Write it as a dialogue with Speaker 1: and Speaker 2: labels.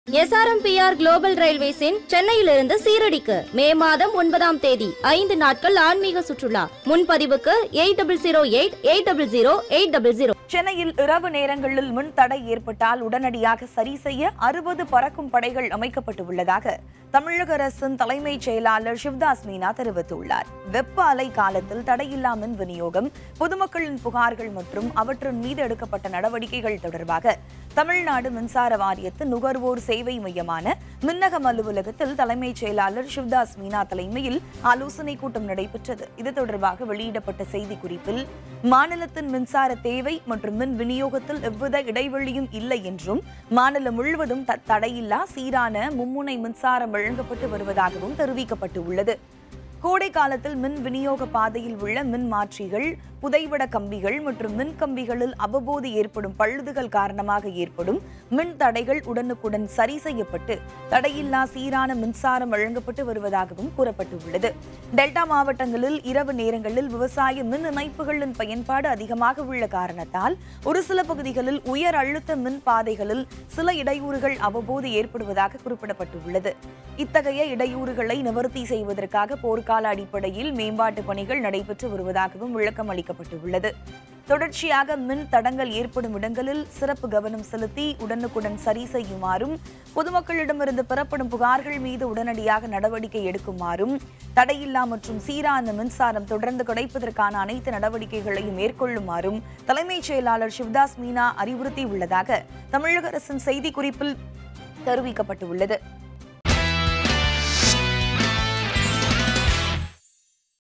Speaker 1: SRMPR global ரயில்வேஸின் சென்னையிலிருந்து சீரடிக்கு மே மாதம் ஒன்பதாம் தேதி ஐந்து நாட்கள் ஆன்மீக சுற்றுலா முன்பதிவுக்கு eight double zero eight eight double zero eight double zero
Speaker 2: சென்னையில் இரவு நேரங்களில் மின் தடை ஏற்பட்டால் உடனடியாக சரி செய்ய அறுபது பறக்கும் படைகள் அமைக்கப்பட்டு உள்ளதாக தமிழக அரசின் தலைமைச் செயலாளர் சிவதாஸ் மீனா தெரிவித்துள்ளார் வெப்ப அலை காலத்தில் தடையில்லா மின் விநியோகம் பொதுமக்களின் புகார்கள் மற்றும் அவற்றின் மீது எடுக்கப்பட்ட நடவடிக்கைகள் தொடர்பாக தமிழ்நாடு மின்சார வாரியத்தின் நுகர்வோர் சேவை மையமான மின்னகம் அலுவலகத்தில் தலைமைச் செயலாளர் சிவதாஸ் மீனா தலைமையில் ஆலோசனை கூட்டம் நடைபெற்றது இது தொடர்பாக வெளியிடப்பட்ட செய்திக்குறிப்பில் மாநிலத்தின் மின்சார தேவை மற்றும் மின் விநியோகத்தில் எவ்வித இடைவெளியும் இல்லை என்றும் மாநிலம் முழுவதும் த- தடையில்லா சீரான மும்முனை மின்சாரம் வழங்கப்பட்டு வருவதாகவும் தெரிவிக்கப்பட்டு உள்ளது கோடை காலத்தில் மின் விநியோக பாதையில் உள்ள மின் மாற்றிகள் புதைவட கம்பிகள் மற்றும் மின் கம்பிகளில் அவ்வப்போது ஏற்படும் பழுதுகள் காரணமாக ஏற்படும் மின் தடைகள் உடனுக்குடன் சரி செய்யப்பட்டு தடையில்லா சீரான மின்சாரம் வழங்கப்பட்டு வருவதாகவும் கூறப்பட்டுள்ளது டெல்டா மாவட்டங்களில் இரவு நேரங்களில் விவசாய மின் இணைப்புகளின் பயன்பாடு அதிகமாக உள்ள காரணத்தால் ஒரு சில பகுதிகளில் உயர் அழுத்த மின் பாதைகளில் சில இடையூறுகள் அவ்வப்போது ஏற்படுவதாக குறிப்பிடப்பட்டுள்ளது இத்தகைய இடையூறுகளை நிவர்த்தி செய்வதற்காக போர்க்கால அடிப்படையில் மேம்பாட்டு பணிகள் நடைபெற்று வருவதாகவும் விளக்கம் அளிக்கப்பட்டுள்ளது தொடர்ச்சியாக மின் தடங்கள் ஏற்படும் இடங்களில் சிறப்பு கவனம் செலுத்தி உடனுக்குடன் சரி செய்யுமாறும் பொதுமக்களிடமிருந்து பெறப்படும் புகார்கள் மீது உடனடியாக நடவடிக்கை எடுக்குமாறும் தடையில்லா மற்றும் சீரான மின்சாரம் தொடர்ந்து கிடைப்பதற்கான அனைத்து நடவடிக்கைகளையும் மேற்கொள்ளுமாறும் தலைமைச் செயலாளர் சிவதாஸ் மீனா அறிவுறுத்தியுள்ளதாக தமிழக அரசின் செய்திக்குறிப்பில் தெரிவிக்கப்பட்டுள்ளது